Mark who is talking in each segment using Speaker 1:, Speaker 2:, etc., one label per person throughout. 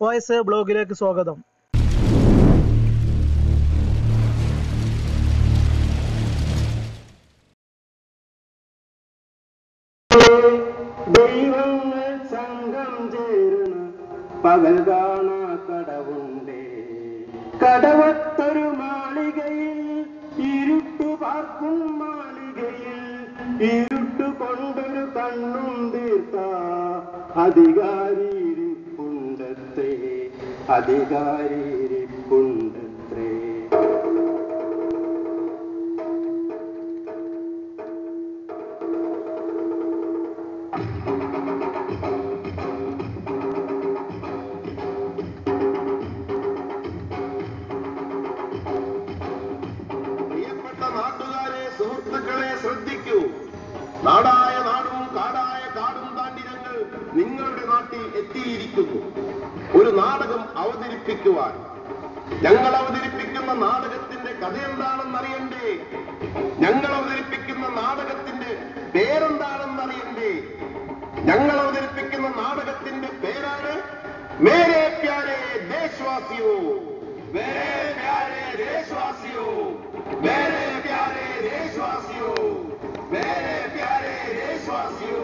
Speaker 1: Voice ബ്ലോഗിലേക്ക് സ്വാഗതം
Speaker 2: ദൈവങ്ങൾ സംഘം ചേരുന്ന പകൽ കാണാ കടവുണ്ടേ കടവത്തൊരു മാളികയിൽ ഇരുട്ടു പാർക്കും മാളികയിൽ ഇരുട്ടു കൊണ്ടൊരു കണ്ണും തീർത്ത അധികാരിയിരിപ്പുണ്ടത്രേ അധികാരിയിരിപ്പുണ്ടത്രേ
Speaker 3: പ്രിയപ്പെട്ട നാട്ടുകാരെ സുഹൃത്തുക്കളെ ശ്രദ്ധിക്കൂ നാടായ നാടും കാടായ കാടും താണ്ടി ഞങ്ങൾ നിങ്ങളുടെ നാട്ടിൽ എത്തിയിരിക്കുന്നു ഒരു നാടകം അവതരിപ്പിക്കുവാൻ ഞങ്ങൾ അവതരിപ്പിക്കുന്ന നാടകത്തിന്റെ കഥ എന്താണെന്ന് അറിയണ്ടേ ഞങ്ങൾ അവതരിപ്പിക്കുന്ന നാടകത്തിന്റെ പേരെന്താണെന്ന് അറിയണ്ടേ ഞങ്ങൾ അവതരിപ്പിക്കുന്ന നാടകത്തിന്റെ പേരാണ് മേരെ പ്യാരെ ദേശവാസിയോ മേരെ പ്യാരെ ദേശവാസിയോ മേരെ പ്യാരെ ദേശവാസിയോ മേരെ പ്യാരെ ദേശവാസിയോ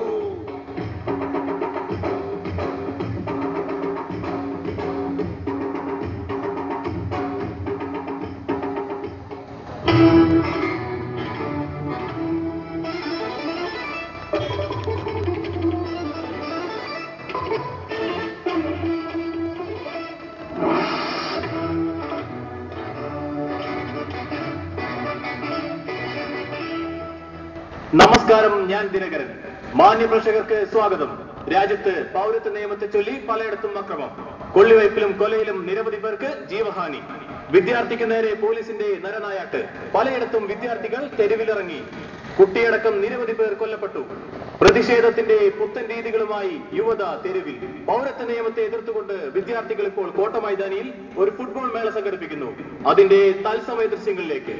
Speaker 4: നമസ്കാരം ഞാൻ ദിനകരൻ മാന്യ പ്രേക്ഷകർക്ക് സ്വാഗതം രാജ്യത്ത് പൗരത്വ നിയമത്തെ ചൊല്ലി പലയിടത്തും അക്രമം കൊള്ളിവയ്പിലും കൊലയിലും നിരവധി പേർക്ക് ജീവഹാനി വിദ്യാർത്ഥിക്ക് നേരെ പോലീസിന്റെ നരനായാട്ട് പലയിടത്തും വിദ്യാർത്ഥികൾ തെരുവിലിറങ്ങി കുട്ടിയടക്കം നിരവധി പേർ കൊല്ലപ്പെട്ടു പ്രതിഷേധത്തിന്റെ പുത്തൻ രീതികളുമായി യുവത തെരുവിൽ പൗരത്വ നിയമത്തെ എതിർത്തുകൊണ്ട് വിദ്യാർത്ഥികൾ ഇപ്പോൾ കോട്ട മൈതാനിയിൽ ഒരു ഫുട്ബോൾ മേള സംഘടിപ്പിക്കുന്നു അതിന്റെ തത്സമയ ദൃശ്യങ്ങളിലേക്ക്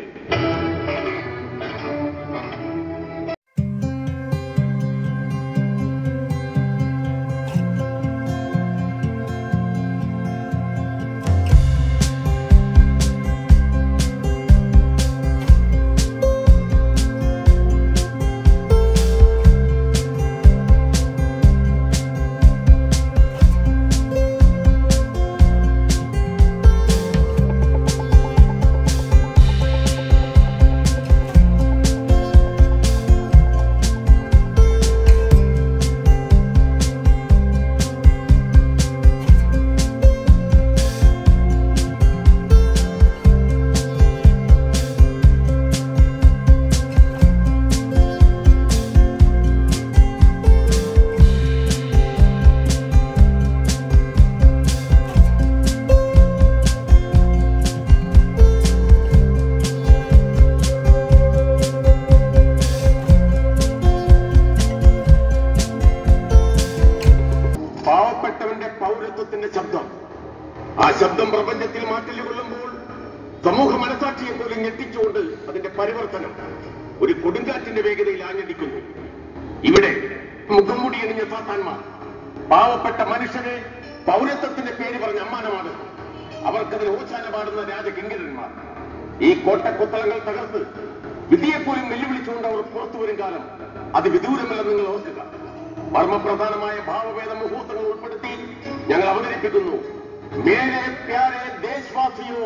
Speaker 3: പാവപ്പെട്ടവന്റെ പൗരത്വത്തിന്റെ ശബ്ദം ആ ശബ്ദം പ്രപഞ്ചത്തിൽ മാറ്റൽ കൊള്ളുമ്പോൾ സമൂഹ മനസാക്ഷിയെ പോലും ഞെട്ടിച്ചുകൊണ്ട് അതിന്റെ പരിവർത്തനം ഒരു കൊടുങ്കാറ്റിന്റെ വേഗതയിൽ ആഞ്ഞടിക്കുന്നു ഇവിടെ മുഖംമുടി അണിഞ്ഞ സാത്താന്മാർ പാവപ്പെട്ട മനുഷ്യരെ പൗരത്വത്തിന്റെ പേര് പറഞ്ഞ് അമ്മാനമാണ് അവർക്കതിന് ഓശാന പാടുന്ന രാജകിങ്കരന്മാർ ഈ കോട്ടക്കൊത്തളങ്ങൾ തകർത്ത് വിധിയെപ്പോലും വെല്ലുവിളിച്ചുകൊണ്ട് അവർ പുറത്തു വരും കാലം അത് വിദൂരമല്ലെന്ന് നിങ്ങൾ ഓർക്കുക മർമ്മപ്രധാനമായ ഭാവഭേദ മുഹൂർത്തങ്ങൾ ഉൾപ്പെടുത്തി ഞങ്ങൾ അവതരിപ്പിക്കുന്നു മേരെ പ്യാരെ ദേശവാസിയോ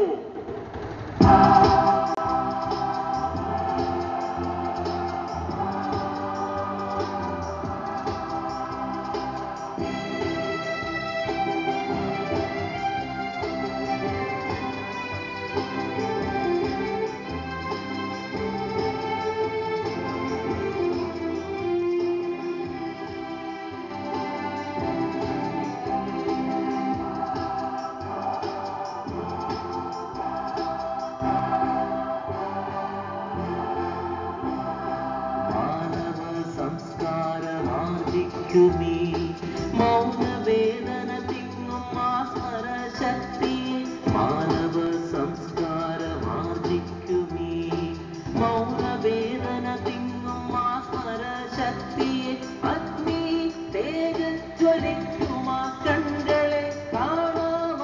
Speaker 5: മാനവ സംസ്കാരമാർജിക്കുമീ മൗനവേദന തിങ്ങും മാസ്മര ശക്തി മാനവ സംസ്കാരമാർജിക്കുമീ മൗനവേദന തിങ്ങും മാസ്മര ശക്തിയെ അഗ്നി തേജജ്വലിക്കുമാ കണ്ണുകളെ കാണാ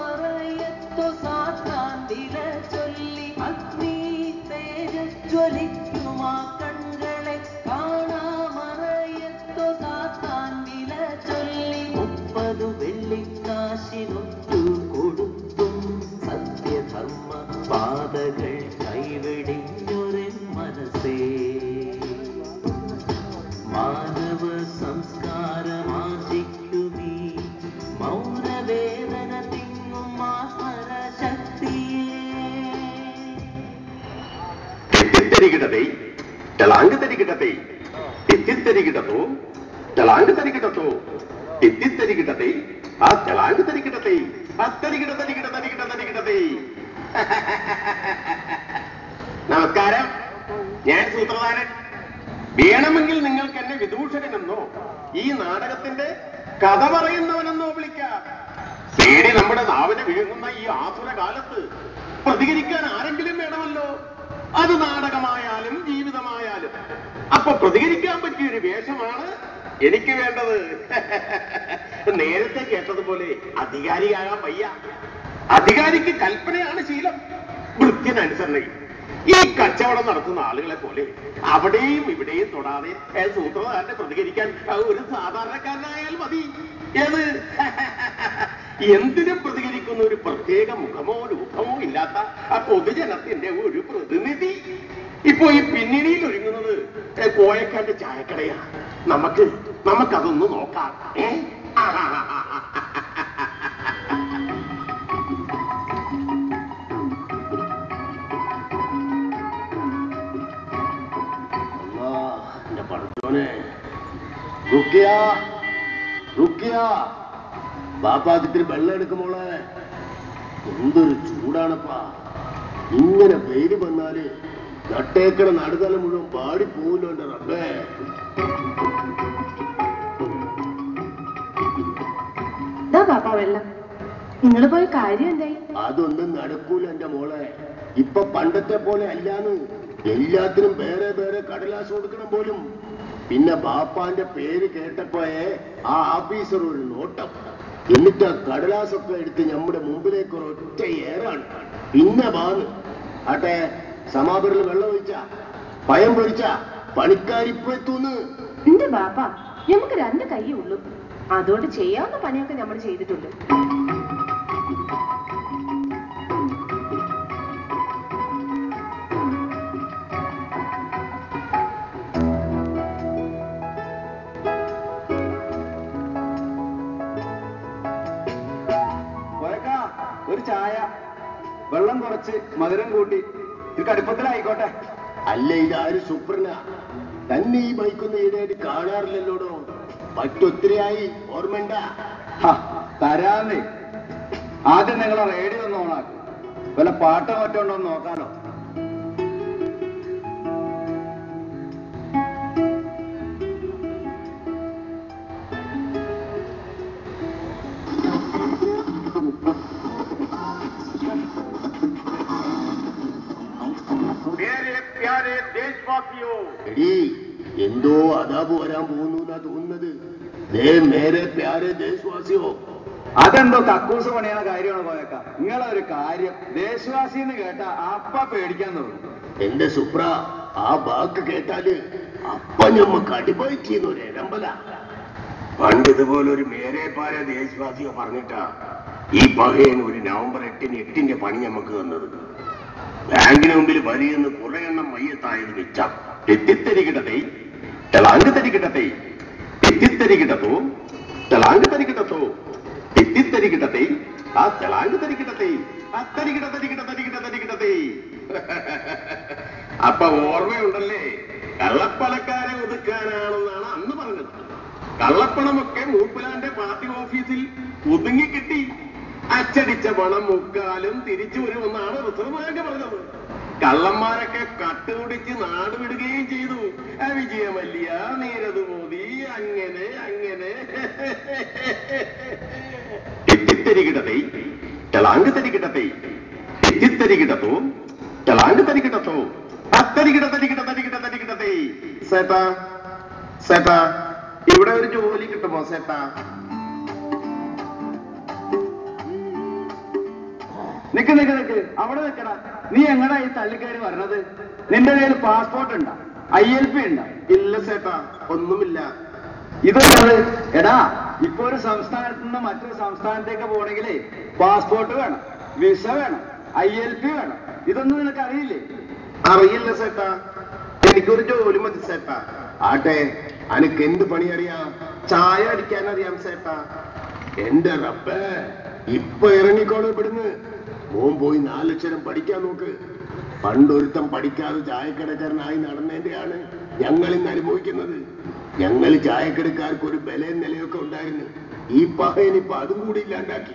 Speaker 5: തിങ്ങും ആ കണ്ണുകളെ കാണാമറയത്തു താത്താൻ വില ചൊല്ലി മുപ്പതു വെള്ളിക്കാശിനൊത്തു കൊടുത്തും സത്യധർമ്മ പാതകൾ കൈവെടിഞ്ഞൊരു മനസ്സേ മാനവ സംസ്കാരമാർജിക്കുമീ മൗനവേദന തിങ്ങും മാസ്മര ശക്തിയേ
Speaker 3: തെറ്റിദ്ധരികിടതേ തളാങ്ക് തരികിടതേ തെറ്റിദ്ധരികിടതോ തളാങ്ക് തരികിടതോ തെറ്റിദ്ധരികിടതേ ആ തളാങ്ക് തരികിടതേ ആ തരികിട തരികിട തരികിട തരികിടതേ നമസ്കാരം ഞാൻ സൂത്രധാരൻ വേണമെങ്കിൽ നിങ്ങൾക്ക് എന്നെ വിദൂഷകനെന്നോ ഈ നാടകത്തിന്റെ കഥ പറയുന്നവനെന്നോ വിളിക്കാം പേടി നമ്മുടെ നാവിനെ വിഴുങ്ങുന്ന ഈ ആസുര കാലത്ത് പ്രതികരിക്കാൻ ആരെങ്കിലും വേണമല്ലോ അത് നാടകമായാലും ജീവിതമായാലും അപ്പൊ പ്രതികരിക്കാൻ പറ്റിയ ഒരു വേഷമാണ് എനിക്ക് വേണ്ടത് നേരത്തെ കേട്ടതുപോലെ അധികാരിയാകാൻ വയ്യ അധികാരിക്ക് കൽപ്പനയാണ് ശീലം വൃത്തിനനുസരണയും ഈ കച്ചവടം നടത്തുന്ന ആളുകളെ പോലെ അവിടെയും ഇവിടെയും തൊടാതെ ഏ, സൂത്രധാരനെ പ്രതികരിക്കാൻ ആ, ഒരു സാധാരണക്കാരനായാൽ മതി ഏത് എന്തിനും പ്രതികരിക്കുന്ന ഒരു പ്രത്യേക മുഖമോ രൂപമോ ഇല്ലാത്ത ആ പൊതുജനത്തിന്റെ ഒരു പ്രതിനിധി ഇപ്പൊ ഈ പിന്നണിയിൽ ഒരുങ്ങുന്നത് ഏ, കോയക്കാന്റെ ചായക്കടയാണ് നമുക്ക് നമുക്കതൊന്ന് നോക്കാം ഏ
Speaker 2: എന്റെ പഠിച്ചോനെ റുക്കിയ റുക്കിയ ബാപ്പാക്ക് ഇത്തിരി വെള്ളം എടുക്കുമോളെ എന്തൊരു ചൂടാണപ്പാ ഇങ്ങനെ വെയില് വന്നാല് നട്ടേക്കട നടുതല മുഴുവൻ പാടി പോവില്ലോ എന്റെ റബ്ബേ
Speaker 1: ഇതാ പാപ്പ വെള്ളം നിങ്ങൾ പോയ കാര്യം എന്തായി
Speaker 2: അതൊന്നും നടക്കൂല എന്റെ മോളെ ഇപ്പൊ പണ്ടത്തെ പോലെ അല്ലാന്ന് എല്ലാത്തിനും വേറെ വേറെ കടലാസ് കൊടുക്കണം പോലും പിന്നെ ബാപ്പാന്റെ പേര് കേട്ടപ്പോയേ ആ ഓഫീസർ ഒരു നോട്ടം എന്നിട്ട് ആ കടലാസൊക്കെ എടുത്ത് നമ്മുടെ മുമ്പിലേക്ക് ഒരൊറ്റ ഏറാണ് പിന്നെ വാന്ന് ആട്ടെ സമാപരിൽ വെള്ളം ഒഴിച്ച പയം പൊരിച്ച പണിക്കാരിപ്പോ എത്തൂന്ന്
Speaker 1: എന്റെ ബാപ്പ നമുക്ക് രണ്ട് കൈയേ ഉള്ളൂ അതുകൊണ്ട് ചെയ്യാവുന്ന പണിയൊക്കെ നമ്മൾ ചെയ്തിട്ടുണ്ട്
Speaker 6: ഒരു ചായ വെള്ളം കുറച്ച് മധുരം കൂട്ടി ഇത് കടുപ്പത്തിലായിക്കോട്ടെ
Speaker 2: അല്ല ഇതാര് സുപ്രന തന്നെ ഈ ബൈക്കൊന്നും ഈടായിട്ട് കാണാറില്ലല്ലോടോ മറ്റൊത്തിരിയായി ഓർമ്മണ്ട
Speaker 6: ഹ, തരാന്നേ ആദ്യം നിങ്ങളെ റേഡിയോ ഒന്ന് ഓണാക്കും വല്ല പാട്ടോ മറ്റോ ഉണ്ടോ എന്ന് നോക്കാനോ
Speaker 3: പ്യാരെ പ്യാരെ ദേശവാസിയോ
Speaker 2: എടീ എന്തോ അതാപ് വരാൻ പോകുന്നു എന്നാ തോന്നുന്നത് ദേ മേരെ പ്യാരെ ദേശവാസിയോ
Speaker 6: അതെന്തോ കക്കൂസ് പണിയണ കാര്യമാണ് പോയേക്ക നിങ്ങളെ ഒരു കാര്യം ദേശവാസി എന്ന് കേട്ട അപ്പ പേടിക്കാൻ തോന്നും
Speaker 2: എന്റെ സുപ്ര ആ വാക്ക് കേട്ടാല് അപ്പ ഞമ്മക്ക് അടിപൊളിക്കുന്ന ഒരു ഇടമ്പല
Speaker 3: പണ്ട് ഇതുപോലെ ഒരു മേരേപ്പാര ദേശവാസിയോ പറഞ്ഞിട്ടാ ഈ പകയൻ ഒരു നവംബർ എട്ടിന് എട്ടിന്റെ പണി നമുക്ക് തന്നത് ബാങ്കിന് മുമ്പിൽ വരിയെന്ന് കുറെ എണ്ണം മയ്യത്തായത് മിച്ചം തെറ്റിത്തരികിടത്തെ തെളാങ്ക് തരികിടത്തെ തെറ്റിത്തരികിടത്തോ തെളാങ്ക് തരികിടത്തോ തെറ്റിത്തരികിടത്തെ ആ തെളാങ്ക് തരികിടത്തെ ആ തരികിട തരികിട തരികിട തരികിടത്തെ അപ്പൊ ഓർമ്മയുണ്ടല്ലേ കള്ളപ്പണക്കാരെ ഒതുക്കാനാണെന്നാണ് അന്ന് പറഞ്ഞത് കള്ളപ്പണമൊക്കെ മൂപ്പിലാന്റെ പാർട്ടി ഓഫീസിൽ ഒതുങ്ങി കിട്ടി അച്ചടിച്ച പണം മുക്കാലും തിരിച്ചു വരുമെന്നാണ് റിസർവ് ബാങ്ക് പറഞ്ഞത് കള്ളന്മാരൊക്കെ കട്ടുപിടിച്ച് നാട് വിടുകയും ചെയ്തു ആ വിജയമല്യ നീരത് മോദി അങ്ങനെ അങ്ങനെ തെറ്റിത്തരികിടത്തെ തെളാങ്ക് തരികിടത്തെ തെറ്റിത്തരികിടത്തോ തെളാങ്ക് തരികിടത്തോ അത്തരികിട തരികിട തരികിട തരികിടത്തെ സേട്ടാ സേട്ടാ ഇവിടെ ഒരു ജോലി കിട്ടുമോ സേട്ടാ
Speaker 6: നിക്ക് നിക്ക് നിക്ക് അവിടെ നിക്കടാ നീ എങ്ങടാ ഈ തള്ളിക്കയറി വരണത് നിന്റെ കയ്യിൽ പാസ്പോർട്ട് ഉണ്ടോ ഐ എൽ പി ഉണ്ടോ
Speaker 3: ഇല്ല സേട്ടാ ഒന്നുമില്ല
Speaker 6: ഇതുള്ളത് എടാ ഇപ്പൊ ഒരു സംസ്ഥാനത്ത് നിന്ന് മറ്റൊരു സംസ്ഥാനത്തേക്ക് പോകണമെങ്കിലേ പാസ്പോർട്ട് വേണം വിസ വേണം ഐ എൽ പി വേണം ഇതൊന്നും നിനക്ക് അറിയില്ലേ
Speaker 3: അറിയില്ല സേട്ടാ എനിക്കൊരു ജോലി മതി സേട്ടാ
Speaker 2: ആട്ടെ അനക്ക് എന്ത് പണി അറിയാം
Speaker 3: ചായ അടിക്കാൻ അറിയാം സേട്ടാ
Speaker 2: എന്റെ റബ്ബേ ഇപ്പൊ ഇറങ്ങിക്കോളൂ ഇവിടുന്ന് മോൻ പോയി നാലക്ഷരം പഠിക്കാൻ നോക്ക് പണ്ടൊരുത്തം പഠിക്കാതെ ചായക്കടക്കാരനായി നടന്നതിന്റെയാണ് ഞങ്ങൾ ഇന്ന് അനുഭവിക്കുന്നത് ഞങ്ങൾ ചായക്കടക്കാർക്ക് ഒരു ബലയും നിലയൊക്കെ ഉണ്ടായിരുന്നു ഈ പഹയനിപ്പൊ അതും കൂടി ഇല്ലാണ്ടാക്കി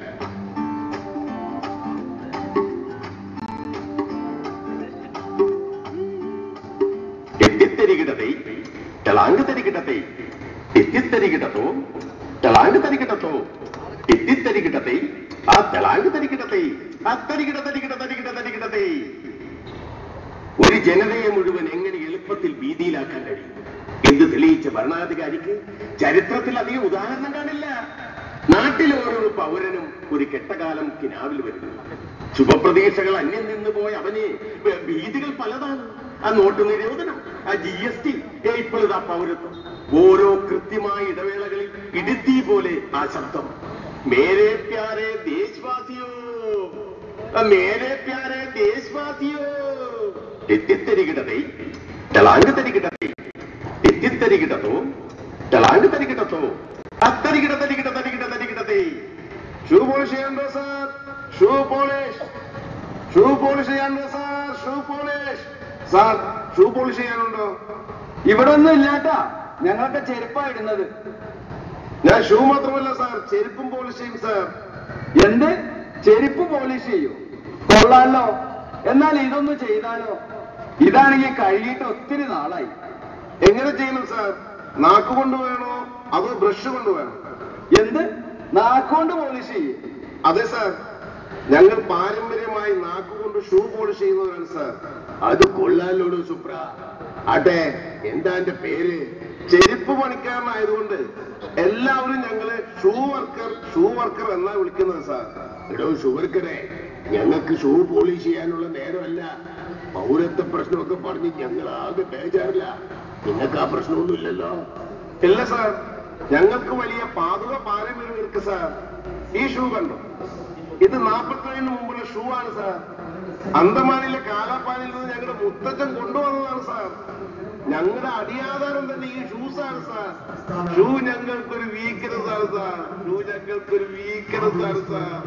Speaker 3: എത്തിത്തരികിടതേ തെളാങ്ക് തരികിടതേ എത്തിത്തരികിടത്തോ തെളാങ്ക് തരികിടത്തോ എത്തിത്തരികിടതേ ആ തെളാങ്ക് തരികിടതേ ആ തരികിട തരികിട തരികിട തരികിടതേ ഒരു ജനതയെ മുഴുവൻ എങ്ങനെ എളുപ്പത്തിൽ ഭീതിയിലാക്കാൻ കഴിയും എന്ന് തെളിയിച്ച ഭരണാധികാരിക്ക് ചരിത്രത്തിൽ അധികം ഉദാഹരണം കാണില്ല നാട്ടിലെ ഓരോ പൗരനും ഒരു കെട്ടകാലം കിനാവിൽ വരുന്നു ശുഭപ്രതീക്ഷകൾ അന്യം നിന്ന് പോയ അവന് ഭ- ഭീതികൾ പലതാണ് ആ നോട്ട് നിരോധനം ആ ജി എസ് ടി ഇപ്പോഴത്തെ പൗരത്വം ഓരോ കൃത്യമായ ഇടവേളകളിൽ ഇടുത്തി പോലെ ആ ശബ്ദം മേരെ പ്യാരെ ദേശവാസിയോ ആ മേരെ പ്യാരെ ദേശവാസിയോ എത്തിത്തരികിടതേ തെളാങ്ക് തരികിടതേ എത്തിത്തരികിടത്തോ തെളാങ്ക് തരികിടത്തോ അത്തരികിട തരികിട തരികിട തരികിടതേ ഷൂ പോളിഷ് ചെയ്യണ്ടോ sir shoe polish shoe polish ചെയ്യാനുണ്ടോ sir shoe polish sir shoe polish ചെയ്യാനുണ്ടോ
Speaker 6: ഇവിടെ ഒന്നും ഇല്ലാട്ടാ ഞങ്ങളൊക്കെ ചെരുപ്പാ ഇടുന്നത്
Speaker 3: ഞാൻ ഷൂ മാത്രമല്ല സാർ ചെരുപ്പും പോളിഷ് ചെയ്യും സാർ
Speaker 6: എന്ത് ചെരുപ്പ് പോളിഷ് ചെയ്യൂ കൊള്ളാലോ എന്നാൽ ഇതൊന്ന് ചെയ്താലോ ഇതാണെങ്കിൽ കഴുകിയിട്ട് ഒത്തിരി നാളായി
Speaker 3: എങ്ങനെ ചെയ്യണം സാർ നാക്ക് കൊണ്ട് വേണോ അതോ ബ്രഷ് കൊണ്ട് വേണോ
Speaker 6: എന്ത് നാക്കുകൊണ്ട് പോളിഷ് ചെയ്യും
Speaker 3: അതെ സാർ ഞങ്ങൾ പാരമ്പര്യമായി നാക്കുകൊണ്ട് ഷൂ പോളിഷ് ചെയ്യുന്നവരാണ് സാർ
Speaker 2: അത് കൊള്ളാലോടു സുപ്ര ആട്ടെ എന്താ എന്റെ പേര്
Speaker 3: ചെരുപ്പ് പണിക്കാരനായതുകൊണ്ട് എല്ലാവരും ഞങ്ങളെ ഷൂ വർക്കർ ഷൂ വർക്കർ എന്നാ വിളിക്കുന്നത് സാർ
Speaker 2: എടോ ഷുവർക്കറെ ഞങ്ങൾക്ക് ഷൂ പോളിഷ് ചെയ്യാനുള്ള നേരമല്ല പൗരത്വ പ്രശ്നമൊക്കെ പറഞ്ഞ് ഞങ്ങൾ ആകെ ബേജാറില്ല നിങ്ങൾക്ക് ആ പ്രശ്നമൊന്നുമില്ലല്ലോ
Speaker 3: ഇല്ല സാർ ഞങ്ങൾക്ക് വലിയ പാതുക പാരമ്പര്യം ഇருக்கு സാർ ഈ ഷൂ കണ്ടോ ഇത് നാൽപ്പത്തേഴിന് മുമ്പുള്ള ഷൂ ആണ് സാർ അന്തമാനിലെ കാലാപ്പാനിൽ നിന്ന് ഞങ്ങളുടെ മുത്തച്ഛൻ കൊണ്ടുവന്നതാണ് സാർ ഞങ്ങളുടെ അടിയാധാരം തന്നെ ഈ ഷൂസ് ആണ് സാർ ഷൂ ഞങ്ങൾക്കൊരു വീക്ക്നെസ് ആണ് സാർ ഷൂ ഞങ്ങൾക്കൊരു വീക്ക്നെസ് ആണ് സാർ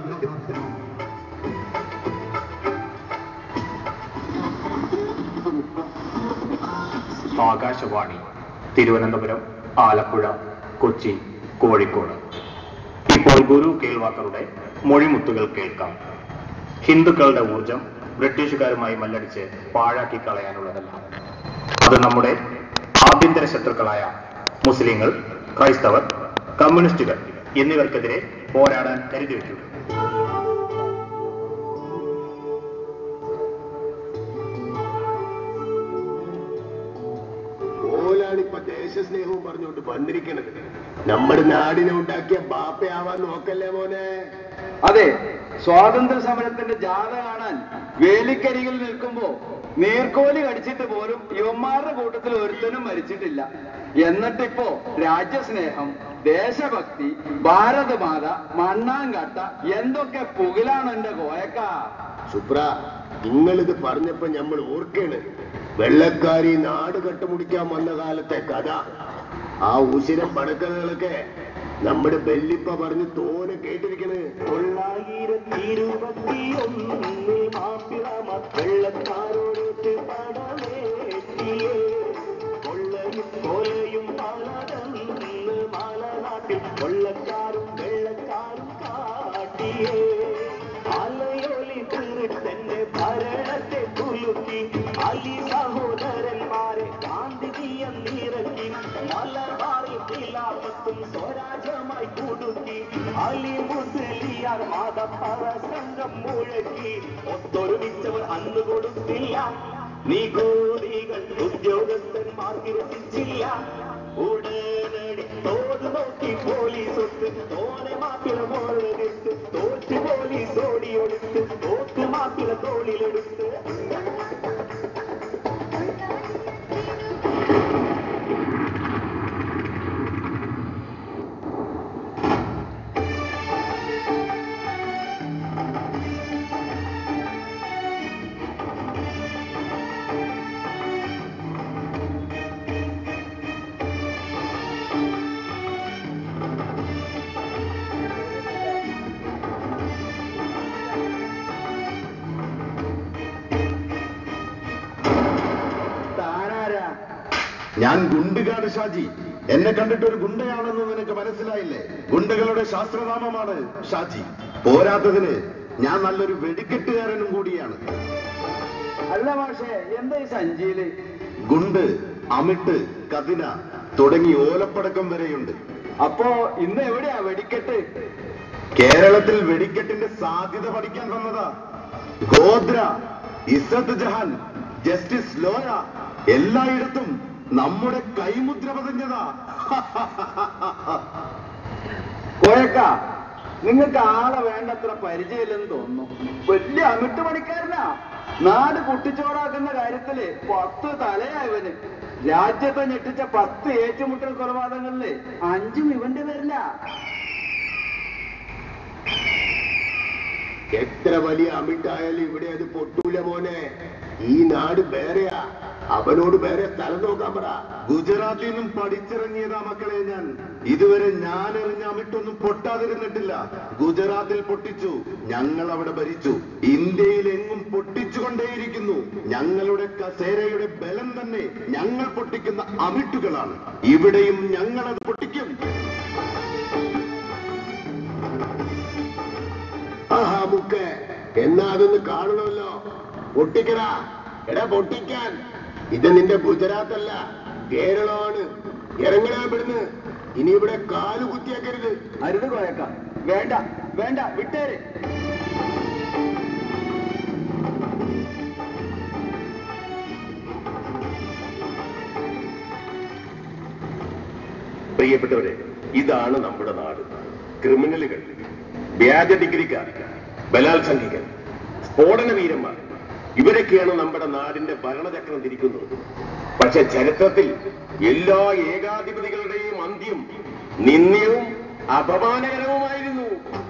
Speaker 4: ആകാശവാണി തിരുവനന്തപുരം ആലപ്പുഴ കൊച്ചി കോഴിക്കോട് ഇപ്പോൾ ഗുരു കേൾവാക്കറുടെ മൊഴിമുത്തുകൾ കേൾക്കാം ഹിന്ദുക്കളുടെ ഊർജം ബ്രിട്ടീഷുകാരുമായി മല്ലടിച്ച് പാഴാക്കി കളയാനുള്ളതല്ല അത് നമ്മുടെ ആഭ്യന്തര ശത്രുക്കളായ മുസ്ലിങ്ങൾ ക്രൈസ്തവർ കമ്മ്യൂണിസ്റ്റുകൾ എന്നിവർക്കെതിരെ പോരാടാൻ കരുതി വയ്ക്കുക
Speaker 2: ഓലാണിപ്പൊ ദേശസ്നേഹവും പറഞ്ഞുകൊണ്ട് വന്നിരിക്കണത് നമ്മുടെ നാടിനെ ഉണ്ടാക്കിയ ബാപ്പയാവാൻ നോക്കല്ലേ മോനെ
Speaker 6: അതെ സ്വാതന്ത്ര്യ സമരത്തിന്റെ ജാഥ കാണാൻ വേലിക്കരികിൽ നിൽക്കുമ്പോ നീർക്കോലി കടിച്ചിട്ട് പോലും യുവന്മാരുടെ കൂട്ടത്തിൽ ഒരുത്തനും മരിച്ചിട്ടില്ല എന്നിട്ടിപ്പോ രാജ്യസ്നേഹം ദേശഭക്തി ഭാരതമാത മണ്ണാങ്കട്ട എന്തൊക്കെ പുകിലാണ് എന്റെ കോയക്ക
Speaker 2: സുപ്ര നിങ്ങളിത് പറഞ്ഞപ്പോ നമ്മൾ ഓർക്കാണ് വെള്ളക്കാരി നാട് കട്ടുമുടിക്കാൻ വന്ന കാലത്തെ കഥ ആ ഉശിരം പടക്കഥകളൊക്കെ നമ്മുടെ ബെല്ലിപ്പ പറഞ്ഞ് തോനെ കേട്ടിരിക്കണ്
Speaker 5: തൊള്ളായിരത്തി ഇരുപത്തിയൊന്നിൽ മാപ്പിളമ വെള്ളക്കാരോടൊത്ത് പടവേറ്റിയേ കൊള്ളയും കൊലയും പലതന്ന് മലനാട്ടിൽ കൊള്ളക്കാരും വെള്ളക്കാരും കാട്ടിയേ അലയൊലി തീർത്തന്റെ ഭരണത്തെ കുലുക്കി അലി സഹോദരന്മാരെ ഗാന്ധിജിയം നിറക്കി മലബാറിൽ ഖിലാഫത്തും സ്വരാജ്യമായി കുടുക്കി അലി മുസ്ലിയാർ മതപര സംഘം മുഴക്കി ഒത്തൊരുമിച്ചവർ അന്ന് കൊടുത്തില്ല നിഗൂഢികൾ ഉദ്യോഗസ്ഥന്മാർക്ക് രസിച്ചില്ല ഉടനടി തോത് നോക്കി പോലീസ് ഒത്ത് ഓനെ മാപ്പിള മോളെടുത്ത് തോറ്റ് പോലീസ് ഓടിയൊടുത്ത് തോക്ക് മാപ്പിള തോളിലെടുത്ത്
Speaker 6: താനാരാ
Speaker 3: ഞാൻ ഗുണ്ടുകാട് ഷാജി എന്നെ കണ്ടിട്ട് ഒരു ഗുണ്ടയാണെന്ന് നിനക്ക് മനസ്സിലായില്ലേ ഗുണ്ടകളുടെ ശാസ്ത്രനാമമാണ് ഷാജി പോരാത്തതിന് ഞാൻ നല്ലൊരു വെടിക്കെട്ടുകാരനും കൂടിയാണ്
Speaker 6: അല്ല മാഷേ എന്താ ഈ സഞ്ചിയില്
Speaker 3: ഗുണ്ട് അമിട്ട് കതിന തുടങ്ങി ഓലപ്പടക്കം വരെയുണ്ട്
Speaker 6: അപ്പോ ഇന്ന് എവിടെയാ വെടിക്കെട്ട്
Speaker 3: കേരളത്തിൽ വെടിക്കെട്ടിന്റെ സാധ്യത പഠിക്കാൻ വന്നതാ ഗോദ്ര ഇസത്ത് ജഹാൻ ജസ്റ്റിസ് ലോയ എല്ലായിടത്തും നമ്മുടെ കൈമുദ്ര പതിഞ്ഞതാ
Speaker 6: കോയക്ക നിങ്ങൾക്ക് ആളെ വേണ്ടത്ര പരിചയമില്ലെന്ന് തോന്നുന്നു വലിയ അമിട്ട് പണിക്കാരനാ നാട് കുട്ടിച്ചോറാക്കുന്ന കാര്യത്തില് പത്ത് തലയായവന് രാജ്യത്തെ ഞെട്ടിച്ച പത്ത് ഏറ്റുമുട്ടൽ കൊലപാതകങ്ങളില് അഞ്ചും ഇവന്റെ പേരില്ല
Speaker 2: എത്ര വലിയ അമിട്ടായാലും ഇവിടെ അത് പൊട്ടൂല മോനെ ഈ നാട് വേറെയാ അവനോട് വേറെ സ്ഥലം നോക്കാൻ പറ
Speaker 3: ഗുജറാത്തിൽ നിന്നും പഠിച്ചിറങ്ങിയതാ മക്കളെ ഞാൻ ഇതുവരെ ഞാൻ എറിഞ്ഞ അമിട്ടൊന്നും പൊട്ടാതിരുന്നിട്ടില്ല ഗുജറാത്തിൽ പൊട്ടിച്ചു ഞങ്ങൾ അവിടെ ഭരിച്ചു ഇന്ത്യയിൽ എങ്ങും പൊട്ടിച്ചുകൊണ്ടേയിരിക്കുന്നു ഞങ്ങളുടെ കസേരയുടെ ബലം തന്നെ ഞങ്ങൾ പൊട്ടിക്കുന്ന അമിട്ടുകളാണ് ഇവിടെയും ഞങ്ങൾ അത് പൊട്ടിക്കും
Speaker 2: ആഹാ മുക്ക് എന്നാ അതൊന്ന് കാണണമല്ലോ പൊട്ടിക്കടാ എടാ പൊട്ടിക്കാൻ ഇത് നിന്റെ ഗുജറാത്ത് അല്ല കേരളമാണ് ഇറങ്ങണ ഇവിടുന്ന് ഇനി ഇവിടെ കാല് കുത്തിയാക്കരുത്
Speaker 6: അരുത് കോയക്ക വേണ്ട വേണ്ട വിട്ടേര്
Speaker 3: പ്രിയപ്പെട്ടവരെ ഇതാണ് നമ്മുടെ നാട് ക്രിമിനലുകൾ വ്യാജ ഡിഗ്രിക്കാർ ബലാത്സംഗികർ സ്ഫോടന വീരന്മാർ ഇവരൊക്കെയാണ് നമ്മുടെ നാടിന്റെ ഭരണചക്രം തിരിക്കുന്നത് പക്ഷെ ചരിത്രത്തിൽ എല്ലാ ഏകാധിപതികളുടെയും അന്ത്യം നിന്ദ്യവും അപമാനകരവുമായിരുന്നു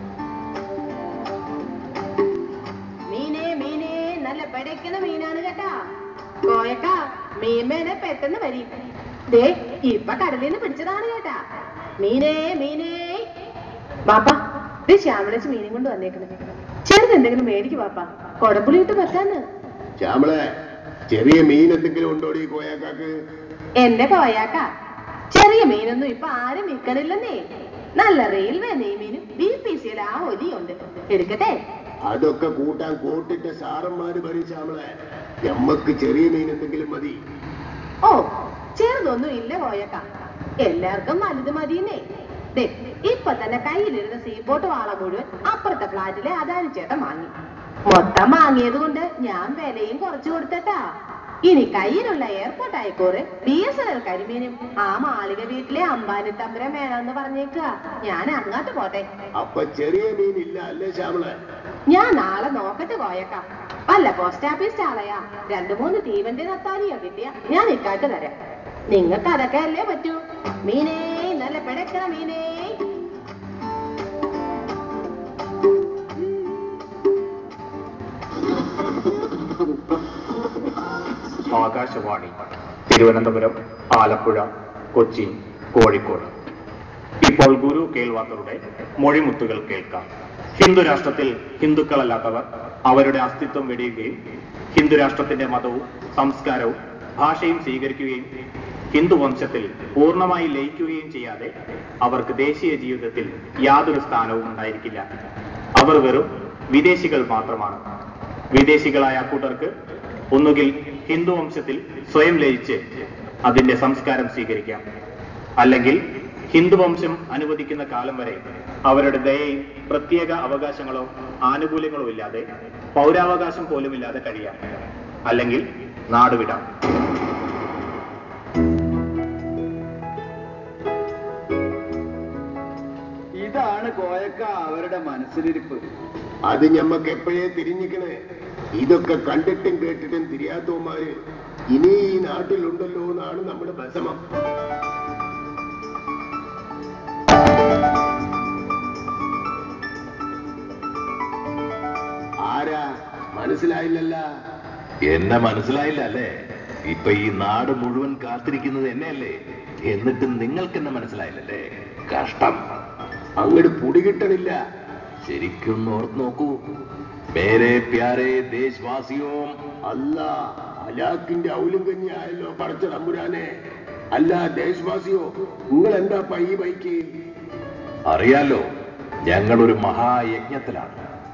Speaker 1: മീനേ മീനേ നല്ല പിടയ്ക്കണ മീനാണ് കേട്ടാ കോയക്ക മീൻമേനെ പെട്ടെന്ന് വരി ദേ ഇപ്പൊ കടലിൽ നിന്ന് പിടിച്ചതാണ് കേട്ടാ മീനേ മീനേ ബാപ്പ ഇത് ശ്യാമളച്ച് മീനും കൊണ്ട് വന്നേക്കണേ ചെറുത് എന്തെങ്കിലും മേടിക്ക് ബാപ്പ കൊടപ്പുളി ഇട്ട് പറ്റാന്ന്
Speaker 2: ശ്യാമളെ ചെറിയ മീൻ എന്തെങ്കിലും ഉണ്ടോടി കോയാക്കാക്ക്
Speaker 1: എന്റെ കോയാക്ക ചെറിയ മീനൊന്നും ഇപ്പൊ ആരും വിൽക്കണില്ലെന്നേ നല്ല റെയിൽവേ നെയ്മീനും ബി പി സിയിൽ ആ ഒലിയുണ്ട് എടുക്കട്ടെ
Speaker 2: അതൊക്കെ കൂട്ടാൻ കൂട്ടിട്ട സാറന്മാര് പറയും ശ്യാമളെ ഞമ്മക്ക് ചെറിയ മീൻ എന്തെങ്കിലും മതി
Speaker 1: ഓ ചെറുതൊന്നും ഇല്ല കോയക്ക എല്ലാവർക്കും വലുത് മതിയെന്നേ ദേ ഇപ്പൊ തന്നെ കയ്യിലിരുന്ന സീപോട്ട് വാള മുഴുവൻ അപ്പുറത്തെ ഫ്ലാറ്റിലെ അദാനി ചേട്ടൻ വാങ്ങി മൊത്തം വാങ്ങിയത് കൊണ്ട് ഞാൻ വിലയും കുറച്ചു കൊടുത്തട്ടാ ഇനി കയ്യിലുള്ള എയർപോർട്ട് അയക്കോറ് ബി എസ് എൻ എൽ കരിമീനും ആ മാളിക വീട്ടിലെ അമ്പാനി തമ്പുരം വേണമെന്ന് പറഞ്ഞേക്കുക ഞാൻ അങ്ങോട്ട് പോട്ടെ
Speaker 2: അപ്പൊ ചെറിയ മീൻ ഇല്ല അല്ലേ ശ്യാമളെ
Speaker 1: ഞാൻ നാളെ നോക്കട്ടെ പോയേക്കാം വല്ല പോസ്റ്റ് ഓഫീസ് ആളയാ രണ്ടു മൂന്ന് തീവണ്ടി നത്താനിയോ കിട്ടിയ ഞാൻ ഇക്കാട്ട് തരാം നിങ്ങൾക്ക് അതൊക്കെ അല്ലേ പറ്റൂ മീനേ നല്ല പിടക്കണ മീനേ
Speaker 4: ആകാശവാണി തിരുവനന്തപുരം ആലപ്പുഴ കൊച്ചി കോഴിക്കോട് ഇപ്പോൾ ഗുരു കേൾവാത്തവരുടെ മൊഴിമുത്തുകൾ കേൾക്കാം ഹിന്ദു രാഷ്ട്രത്തിൽ ഹിന്ദുക്കളല്ലാത്തവർ അവരുടെ അസ്തിത്വം വെടിയുകയും ഹിന്ദു രാഷ്ട്രത്തിന്റെ മതവും സംസ്കാരവും ഭാഷയും സ്വീകരിക്കുകയും ഹിന്ദു വംശത്തിൽ പൂർണ്ണമായി ലയിക്കുകയും ചെയ്യാതെ അവർക്ക് ദേശീയ ജീവിതത്തിൽ യാതൊരു സ്ഥാനവും ഉണ്ടായിരിക്കില്ല അവർ വെറും വിദേശികൾ മാത്രമാണ് വിദേശികളായ കൂട്ടർക്ക് ഒന്നുകിൽ ഹിന്ദു വംശത്തിൽ സ്വയം ലയിച്ച് അതിന്റെ സംസ്കാരം സ്വീകരിക്കാം അല്ലെങ്കിൽ ഹിന്ദുവംശം അനുവദിക്കുന്ന കാലം വരെ അവരുടെ ദയയും പ്രത്യേക അവകാശങ്ങളോ ആനുകൂല്യങ്ങളോ ഇല്ലാതെ പൗരാവകാശം പോലും ഇല്ലാതെ കഴിയാം അല്ലെങ്കിൽ നാടുവിടാം
Speaker 6: അയാളുടെ മനസ്സിലിരിപ്പ്
Speaker 2: അത് ഞമ്മക്ക് എപ്പോഴേ തിരിഞ്ഞിക്കണേ ഇതൊക്കെ കണ്ടിട്ടും കേട്ടിട്ടും തിരിയാത്തവന്മാര് ഇനി ഈ നാട്ടിലുണ്ടല്ലോ എന്നാണ് നമ്മുടെ വിഷമം ആരാ മനസ്സിലായില്ലല്ല
Speaker 7: എന്നെ മനസ്സിലായില്ല അല്ലേ ഇപ്പൊ ഈ നാട് മുഴുവൻ കാത്തിരിക്കുന്നത് എന്നെയല്ലേ എന്നിട്ടും നിങ്ങൾക്ക് എന്നെ മനസ്സിലായില്ലല്ലേ കഷ്ടം
Speaker 2: അങ്ങോട്ട് പൊടി കിട്ടണില്ല
Speaker 7: ശരിക്കും ഓർത്ത് നോക്കൂ മേരെ പ്യാരെ ദേശവാസിയോം
Speaker 2: അല്ല അലാക്കിന്റെ ഔലും കഞ്ഞി ആയല്ലോ പടച്ച തമ്പുരാനെ അല്ല ദേശവാസിയോ നിങ്ങൾ എന്താ പൈ ബൈക്ക്
Speaker 7: അറിയാലോ ഞങ്ങളൊരു മഹായജ്ഞത്തിലാണ്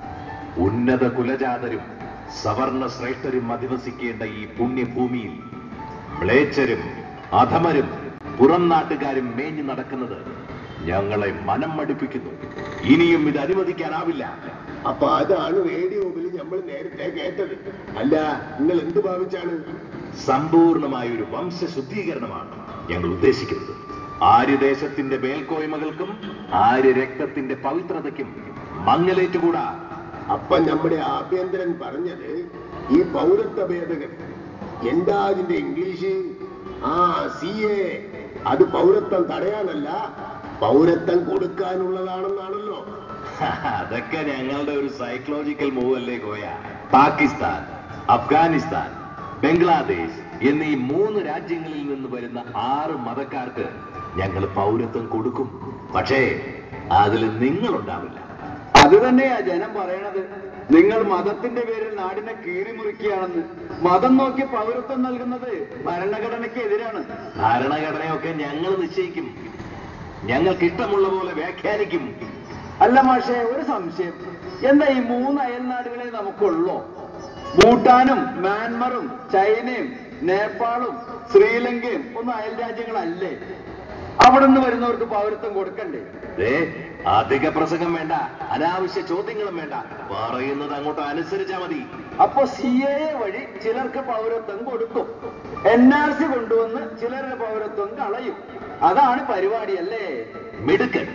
Speaker 7: ഉന്നത കുലജാതരും സവർണ ശ്രേഷ്ഠരും അധിവസിക്കേണ്ട ഈ പുണ്യഭൂമിയിൽ മ്ലേച്ഛരും അധമരും പുറം നാട്ടുകാരും മേഞ്ഞു നടക്കുന്നത് ഞങ്ങളെ മനം മടുപ്പിക്കുന്നു ഇനിയും ഇത് അനുവദിക്കാനാവില്ല
Speaker 2: അപ്പൊ അതാണ് റേഡിയോയിൽ നമ്മൾ നേരത്തെ കേട്ടത് അല്ല നിങ്ങൾ എന്ത് ഭാവിച്ചാണ്
Speaker 7: സമ്പൂർണമായ ഒരു വംശശുദ്ധീകരണമാണ് ഞങ്ങൾ ഉദ്ദേശിക്കുന്നത് ആര്യദേശത്തിന്റെ മേൽക്കോയ്മകൾക്കും ആര്യ രക്തത്തിന്റെ പവിത്രതയ്ക്കും മങ്ങലേറ്റുകൂടാ
Speaker 2: അപ്പൊ നമ്മുടെ ആഭ്യന്തരൻ പറഞ്ഞത് ഈ പൗരത്വ ഭേദഗതി എന്താ അതിന്റെ ഇംഗ്ലീഷ് ആ സി എ അത് പൗരത്വം തടയാനല്ല പൗരത്വം കൊടുക്കാനുള്ളതാണെന്നാണല്ലോ
Speaker 7: അതൊക്കെ ഞങ്ങളുടെ ഒരു സൈക്കോളജിക്കൽ മൂവ് അല്ലേ ഗോയ പാകിസ്ഥാൻ അഫ്ഗാനിസ്ഥാൻ ബംഗ്ലാദേശ് എന്നീ മൂന്ന് രാജ്യങ്ങളിൽ നിന്ന് വരുന്ന ആറ് മതക്കാർക്ക് ഞങ്ങൾ പൗരത്വം കൊടുക്കും പക്ഷേ അതിൽ നിങ്ങളുണ്ടാവില്ല
Speaker 6: അത് തന്നെയാ ജനം പറയണത് നിങ്ങൾ മതത്തിന്റെ പേരിൽ നാടിനെ കീറിമുറിക്കുകയാണെന്ന് മതം നോക്കി പൗരത്വം നൽകുന്നത് ഭരണഘടനയ്ക്ക് എതിരാണ്
Speaker 7: ഭരണഘടനയൊക്കെ ഞങ്ങൾ നിശ്ചയിക്കും ഞങ്ങൾക്ക് ഇഷ്ടമുള്ള പോലെ വ്യാഖ്യാനിക്കും
Speaker 6: അല്ല മാഷെ ഒരു സംശയം എന്താ ഈ മൂന്ന് അയൽനാടുകളെ നമുക്കുള്ളോ ഭൂട്ടാനും മ്യാൻമറും ചൈനയും നേപ്പാളും ശ്രീലങ്കയും ഒന്നും അയൽ രാജ്യങ്ങളല്ലേ അവിടെ നിന്ന് വരുന്നവർക്ക് പൗരത്വം കൊടുക്കണ്ടേ
Speaker 7: ദേ അധിക പ്രസംഗം വേണ്ട അനാവശ്യ ചോദ്യങ്ങളും വേണ്ട പറയുന്നത് അങ്ങോട്ട് അനുസരിച്ചാ മതി
Speaker 6: അപ്പൊ സി എ വഴി ചിലർക്ക് പൗരത്വം കൊടുക്കും എൻ ആർ സി കൊണ്ടുവന്ന് ചിലരുടെ പൗരത്വം കളയും അതാണ് പരിപാടി അല്ലേ
Speaker 7: മിടുക്കൻ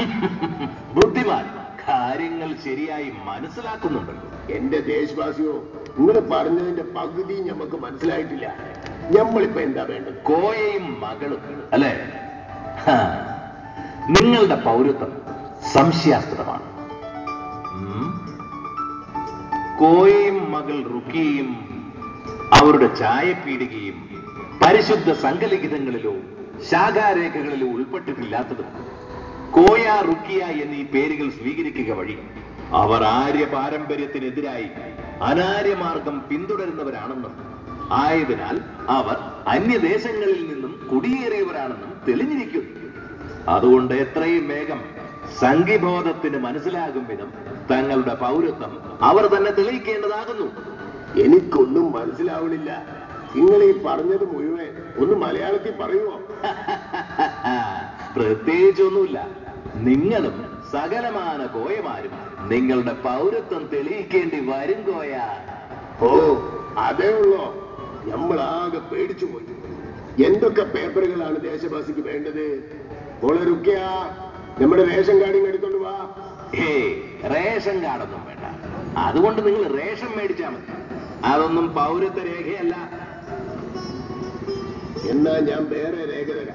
Speaker 7: ബുദ്ധിമാൻ കാര്യങ്ങൾ ശരിയായി മനസ്സിലാക്കുന്നുണ്ടല്ലോ
Speaker 2: എന്റെ ദേശവാസിയോ നിങ്ങൾ പറഞ്ഞതിന്റെ പകുതി ഞമ്മക്ക് മനസ്സിലായിട്ടില്ല ഞമ്മളിപ്പോ എന്താ വേണ്ടത്
Speaker 7: കോയയും മകളും അല്ലേ ഹാ. നിങ്ങളുടെ പൗരത്വം സംശയാസ്പദമാണ് ഉം. കോയയും മകൾ റുക്കിയയും അവരുടെ ചായപ്പീടികയും പരിശുദ്ധ സംഘലിഖിതങ്ങളിലോ ശാഖാരേഖകളിലോ ഉൾപ്പെട്ടിട്ടില്ലാത്തതും കോയ റുക്കിയ എന്നീ പേരുകൾ സ്വീകരിക്കുക വഴി അവർ ആര്യ പാരമ്പര്യത്തിനെതിരായി അനാര്യമാർഗം പിന്തുടരുന്നവരാണെന്നും ആയതിനാൽ അവർ അന്യദേശങ്ങളിൽ നിന്നും കുടിയേറിയവരാണെന്നും തെളിഞ്ഞിരിക്കുന്നു അതുകൊണ്ട് എത്രയും വേഗം സംഘിബോധത്തിന് മനസ്സിലാകും വിധം തങ്ങളുടെ പൗരത്വം അവർ തന്നെ തെളിയിക്കേണ്ടതാകുന്നു
Speaker 2: എനിക്കൊന്നും മനസ്സിലാവണില്ല നിങ്ങൾ ഈ പറഞ്ഞത് മുഴുവൻ ഒന്ന് മലയാളത്തിൽ പറയുമോ
Speaker 7: പ്രത്യേകിച്ചൊന്നുമില്ല നിങ്ങളും സകലമാന കോയമാരും നിങ്ങളുടെ പൗരത്വം തെളിയിക്കേണ്ടി വരും കോയ
Speaker 2: ഓ അതേ ഉള്ളോ നമ്മളാകെ പേടിച്ചു പോയി എന്തൊക്കെ പേപ്പറുകളാണ് ദേശവാസിക്ക് വേണ്ടത് മോളെ റുക്കിയ നമ്മുടെ റേഷൻ കാർഡിങ് എടുത്തോണ്ട് വാ
Speaker 7: ഏ റേഷൻ കാർഡൊന്നും വേണ്ട അതുകൊണ്ട് നിങ്ങൾ റേഷൻ മേടിച്ചാ മതി അതൊന്നും പൗരത്വ രേഖയല്ല
Speaker 2: എന്നാ ഞാൻ വേറെ രേഖ തരാം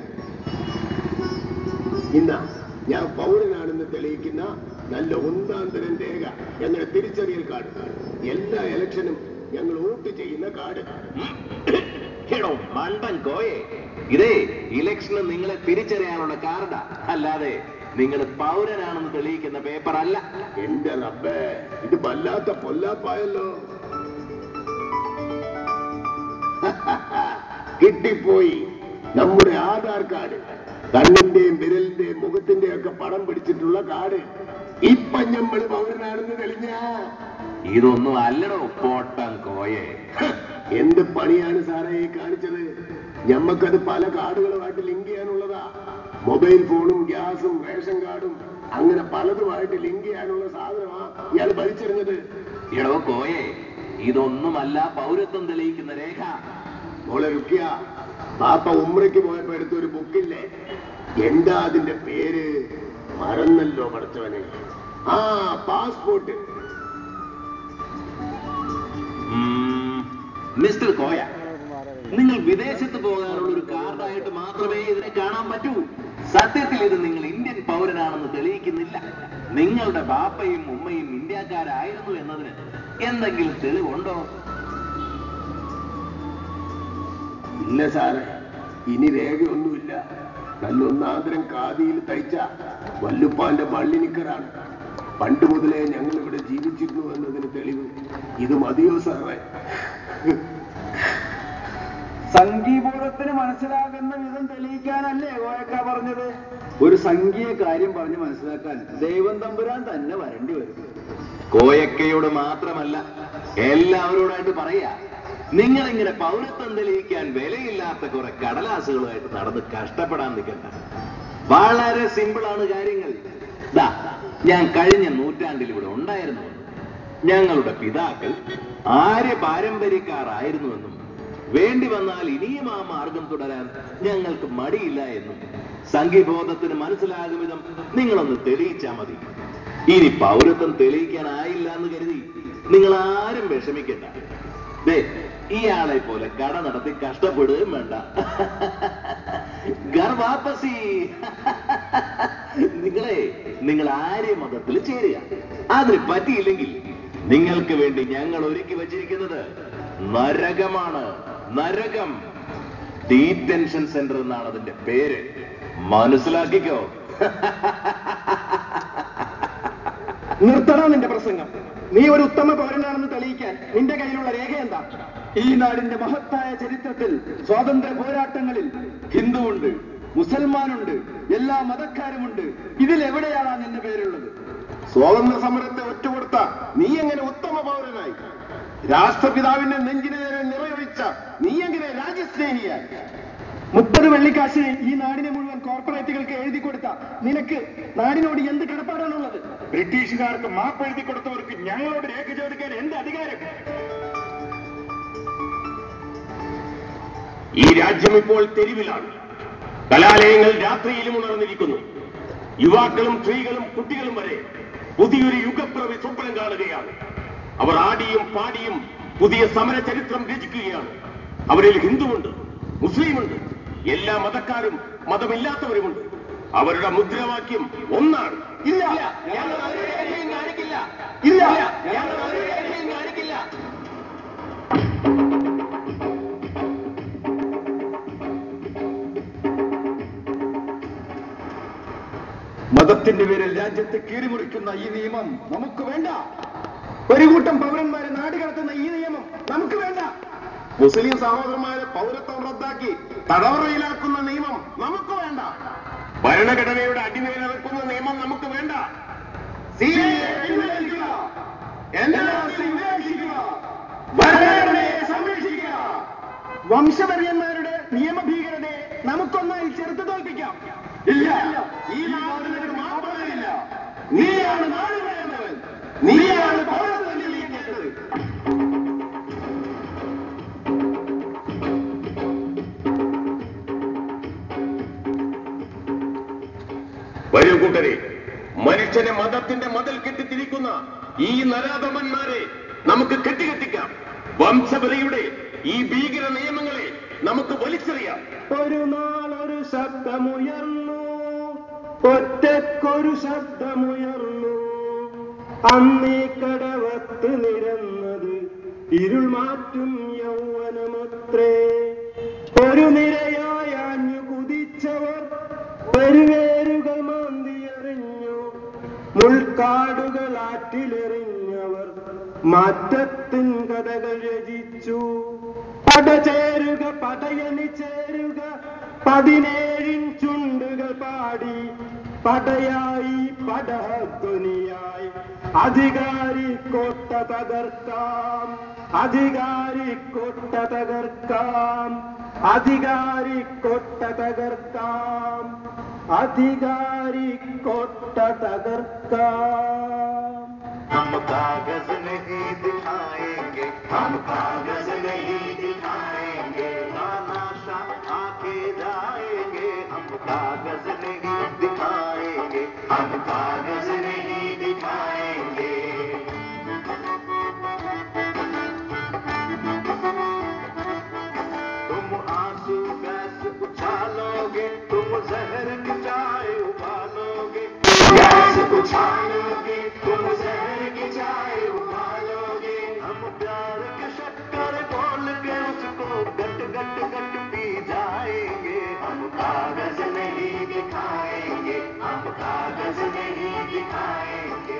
Speaker 2: ഇന്ന ഞാൻ പൗരനാണെന്ന് തെളിയിക്കുന്ന നല്ല ഒന്നാം തരം രേഖ ഞങ്ങളുടെ തിരിച്ചറിയൽ കാർഡ് എല്ലാ ഇലക്ഷനും ഞങ്ങൾ വോട്ട് ചെയ്യുന്ന കാർഡ്
Speaker 7: എടോ മണ്ടൻ കോയെ ഇതേ ഇലക്ഷന് നിങ്ങളെ തിരിച്ചറിയാനുള്ള കാർഡാ അല്ലാതെ നിങ്ങൾ പൗരനാണെന്ന് തെളിയിക്കുന്ന പേപ്പർ അല്ല
Speaker 2: എന്റെ റബ്ബേ ഇത് വല്ലാത്ത പൊല്ലാപ്പായല്ലോ കിട്ടിപ്പോയി നമ്മുടെ ആധാർ കാർഡ് കണ്ണിന്റെയും വിരലിന്റെയും മുഖത്തിന്റെയും ഒക്കെ പടം പിടിച്ചിട്ടുള്ള കാർഡ് ഇപ്പൊ നമ്മൾ പൗരനാണെന്ന് തെളിഞ്ഞ
Speaker 7: ഇതൊന്നും അല്ലടോ പോട്ടം കോയെ
Speaker 2: എന്ത് പണിയാണ് സാറേ ഈ കാണിച്ചത് ഞമ്മക്കത് പല കാർഡുകളുമായിട്ട് ലിങ്ക് ചെയ്യാനുള്ളതാ മൊബൈൽ ഫോണും ഗ്യാസും റേഷൻ കാർഡും അങ്ങനെ പലതുമായിട്ട് ലിങ്ക് ചെയ്യാനുള്ള സാധനമാ ഇയാൾ വലിച്ചെറിഞ്ഞത്
Speaker 7: എടോ കോയെ ഇതൊന്നുമല്ല പൗരത്വം തെളിയിക്കുന്ന രേഖ
Speaker 2: മോളെ റുക്കിയ പാപ്പ ഉമ്രയ്ക്ക് പോയപ്പോ എടുത്ത ഒരു ബുക്കില്ലേ എന്താ അതിന്റെ പേര് മറന്നല്ലോ പഠിച്ചവനെ ആ പാസ്പോർട്ട്
Speaker 7: ഉം, മിസ്റ്റർ കോയ നിങ്ങൾ വിദേശത്ത് പോകാനുള്ള ഒരു കാർഡായിട്ട് മാത്രമേ ഇതിനെ കാണാൻ പറ്റൂ സത്യത്തിൽ ഇത് നിങ്ങൾ ഇന്ത്യൻ പൗരനാണെന്ന് തെളിയിക്കുന്നില്ല നിങ്ങളുടെ ബാപ്പയും ഉമ്മയും ഇന്ത്യക്കാരായിരുന്നു എന്നതിന് എന്തെങ്കിലും തെളിവുണ്ടോ
Speaker 2: ഇല്ല സാറേ ഇനി രേഖയൊന്നുമില്ല നല്ലൊന്നാന്തരം കാതിയിൽ തയ്ച്ച വല്ലുപ്പാന്റെ പള്ളി നിക്കറാണ് പണ്ട് മുതലേ ഞങ്ങൾ ഇവിടെ ജീവിച്ചിരുന്നു എന്നതിന് തെളിവ് ഇത് മതിയോ സാറേ
Speaker 6: സംഘീബോധത്തിന് മനസ്സിലാകുന്ന വിധം തെളിയിക്കാനല്ലേ കോയക്ക പറഞ്ഞത് ഒരു സംഖ്യയെ കാര്യം പറഞ്ഞ് മനസ്സിലാക്കാൻ ദൈവം തമ്പുരാൻ തന്നെ വരേണ്ടി വരും
Speaker 7: കോയക്കയോട് മാത്രമല്ല എല്ലാവരോടായിട്ട് പറയാ നിങ്ങൾ ഇങ്ങനെ പൗരത്വം തെളിയിക്കാൻ വിലയില്ലാത്ത കുറെ കടലാസുകളുമായിട്ട് നടന്ന് കഷ്ടപ്പെടാൻ നിൽക്കണ്ട വളരെ സിമ്പിളാണ് കാര്യങ്ങൾ ദാ ഞാൻ കഴിഞ്ഞ നൂറ്റാണ്ടിൽ ഇവിടെ ഉണ്ടായിരുന്നു ഞങ്ങളുടെ പിതാക്കൾ ആര്യ പാരമ്പര്യക്കാരായിരുന്നുവെന്നും വേണ്ടി വന്നാൽ ഇനിയും ആ മാർഗം തുടരാൻ ഞങ്ങൾക്ക് മടിയില്ല എന്നും സംഘിബോധത്തിന് മനസ്സിലാകും വിധം നിങ്ങളൊന്ന് തെളിയിച്ചാ മതി ഇനി പൗരത്വം തെളിയിക്കാനായില്ല എന്ന് കരുതി നിങ്ങൾ ആരും വിഷമിക്കണ്ട ദേ ഇയാളെ പോലെ കട നടത്തി കഷ്ടപ്പെടുകയും വേണ്ട ഗർവാപ്പസി നിങ്ങളെ നിങ്ങൾ ആര്യ മതത്തിൽ ചേരുക അതിന് പറ്റിയില്ലെങ്കിൽ നിങ്ങൾക്ക് വേണ്ടി ഞങ്ങൾ ഒരുക്കി വച്ചിരിക്കുന്നത് നരകമാണ് നരകം ഡീറ്റൻഷൻ സെന്റർ എന്നാണ് അതിന്റെ പേര് മനസ്സിലാക്കിക്കോ
Speaker 8: നിർത്തണം നിന്റെ പ്രസംഗം നീ ഒരു ഉത്തമ പൗരനാണെന്ന് തെളിയിക്കാൻ നിന്റെ കയ്യിലുള്ള രേഖ എന്താ
Speaker 6: ഈ നാടിന്റെ മഹത്തായ ചരിത്രത്തിൽ സ്വാതന്ത്ര്യ പോരാട്ടങ്ങളിൽ ഹിന്ദുവുണ്ട് മുസൽമാനുണ്ട് എല്ലാ മതക്കാരുമുണ്ട് ഇതിൽ എവിടെയാണ് നിന്റെ പേരുള്ളത്
Speaker 2: സ്വാതന്ത്ര്യ സമരത്തെ ഒറ്റുകൊടുത്ത നീ എങ്ങനെ ഉത്തമ പൗരനായി രാഷ്ട്രപിതാവിന്റെ നെഞ്ചിന് നേരെ നിറയൊഴിച്ച നീ എങ്ങനെ രാജ്യസ്നേഹിയായി
Speaker 8: മുപ്പത് വെള്ളിക്കാശ് ഈ നാടിനെ മുഴുവൻ കോർപ്പറേറ്റുകൾക്ക് എഴുതി കൊടുത്ത നിനക്ക് നാടിനോട് എന്ത് കടപ്പാടാണുള്ളത്
Speaker 3: ബ്രിട്ടീഷുകാർക്ക് മാപ്പ് എഴുതി കൊടുത്തവർക്ക് ഞങ്ങളോട് രേഖ ചോദിക്കാൻ എന്ത് അധികാരം ഈ രാജ്യം ഇപ്പോൾ തെരുവിലാണ് കലാലയങ്ങൾ രാത്രിയിലും ഉണർന്നിരിക്കുന്നു യുവാക്കളും സ്ത്രീകളും കുട്ടികളും വരെ പുതിയൊരു യുഗപ്രവി സ്വപ്നം കാണുകയാണ് അവർ ആടിയും പാടിയും പുതിയ സമര ചരിത്രം രചിക്കുകയാണ് അവരിൽ ഹിന്ദുവുണ്ട് മുസ്ലിമുണ്ട് എല്ലാ മതക്കാരും മതമില്ലാത്തവരുമുണ്ട് അവരുടെ മുദ്രാവാക്യം ഒന്നാണ്
Speaker 8: ഇല്ല
Speaker 3: ഞങ്ങൾ ഒരു രേഖയും കാണിക്കില്ല
Speaker 8: ഇല്ല
Speaker 3: ഞങ്ങൾ ഒരു രേഖയും കാണിക്കില്ല
Speaker 6: മതത്തിന്റെ പേരിൽ രാജ്യത്തെ കീറിമുറിക്കുന്ന ഈ നിയമം നമുക്ക് വേണ്ട
Speaker 8: ഒരു കൂട്ടം പൗരന്മാരെ നാട് കടത്തുന്ന ഈ നിയമം നമുക്ക് വേണ്ട
Speaker 2: മുസ്ലിം സഹോദരന്മാരെ പൗരത്വം റദ്ദാക്കി തടവറയിലാക്കുന്ന നിയമം നമുക്ക് വേണ്ട
Speaker 3: ഭരണഘടനയുടെ അടിമേലിറക്കുന്ന നിയമം നമുക്ക് വേണ്ട
Speaker 2: CAA പിൻവലിക്കുക. NRC ഉപേക്ഷിക്കുക. ഭരണഘടനയെ സംരക്ഷിക്കുക
Speaker 8: വംശപര്യന്മാരുടെ നിയമഭീകരതയെ നമുക്കൊന്നായി ചെറുത്തു തോൽപ്പിക്കാം
Speaker 2: ഇല്ല ഈ നാടിനൊരു മാപ്പറിയില്ല നീയാണ് നാട് വേണ്ടവൻ നീയാണ് പൗരത്വം തെളിയിക്കേണ്ടത്
Speaker 3: വരൂ കൂട്ടരെ മനുഷ്യനെ മതത്തിന്റെ മതിൽ കെട്ടിത്തിരിക്കുന്ന ഈ നരാധമന്മാരെ നമുക്ക് കെട്ടിക്കെട്ടിക്കാം വംശപരയുടെ ഈ ഭീകര നിയമങ്ങളെ നമുക്ക് വലിച്ചെറിയാം
Speaker 8: ഒരു നാൾ ഒരു ശബ്ദമുയർന്നു ഒറ്റക്കൊരു ശബ്ദമുയർന്നു അന്നീ കടവത്ത് നിരന്നത് ഇരുൾ മാറ്റും യൗവനമത്രേ ഒരു നിരയായി ആഞ്ഞു കുതിച്ചവർ പെരുവേരുകൾ മാന്തിയെറിഞ്ഞു മുൾക്കാടുകൾ ആറ്റിലെറിഞ്ഞവർ മാറ്റത്തിൻ കഥകൾ രചിച്ചു പടചേരുക പടയണി ചേരുക പതിനേഴിൻ ചുണ്ടുകൾ പാടി പടയായി പടധ്വനിയായി അധികാരി കോട്ട തകർക്കാം അധികാരി കോട്ട തകർക്കാം അധികാരി കോട്ട തകർക്കാം അധികാരി കോട്ട തകർക്കാം
Speaker 5: हम कागज नहीं दिखाएंगे हम कागज नहीं दिखाएंगे तानाशाह आके जाएंगे हम कागज नहीं दिखाएंगे हम कागज नहीं दिखाएंगे छानोगे तुम जहर की चाय उबालोगे गैस को छानोगे तुम जहर की चाय उबालोगे हम प्यार के शक्कर बोल के उसको गट गट गट पी जाएंगे हम कागज नहीं दिखाएंगे हम कागज नहीं दिखाएंगे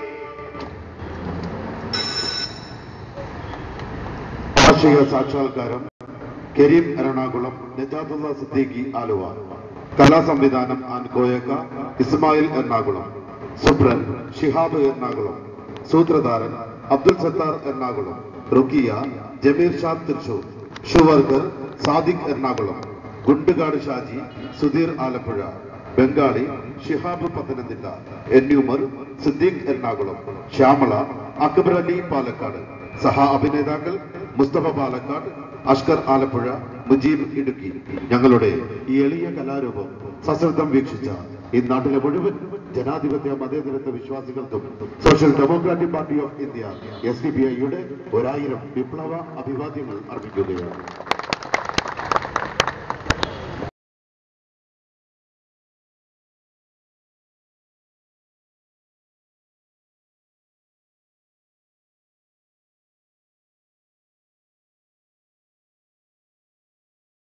Speaker 9: വാർഷിക സാക്ഷാത്കാരം കരീം എറണാകുളം നജാത്തുള്ള സിദ്ദീഖി ആലുവ കലാ സംവിധാനം ആൻഡ് കോയക്ക ഇസ്മായിൽ എറണാകുളം സുബ്രൻ ഷിഹാബ് എറണാകുളം സൂത്രധാരൻ അബ്ദുൽ സത്താർ എറണാകുളം റുക്കിയ ജമീർ ഷാദ് തൃശൂർ ഷുവർഗർ സാദിഖ് എറണാകുളം ഗുണ്ടുകാട് ഷാജി സുധീർ ആലപ്പുഴ ബംഗാളി ഷിഹാബ് പത്തനംതിട്ട എന്യൂമർ സിദ്ദീഖ് എറണാകുളം ശ്യാമള അക്ബർ അലി പാലക്കാട് സഹ അഭിനേതാക്കൾ മുസ്തഫ പാലക്കാട് അഷ്കർ ആലപ്പുഴ മുജീബ് ഇടുക്കി ഞങ്ങളുടെ ഈ എളിയ കലാരൂപം സശ്രദ്ധം വീക്ഷിച്ച ഈ നാട്ടിലെ മുഴുവൻ ജനാധിപത്യ മതേതരത്വ വിശ്വാസികൾക്കും social democratic party of India S D B ഐയുടെ ഒരായിരം വിപ്ലവ അഭിവാദ്യങ്ങൾ അർപ്പിക്കുകയാണ്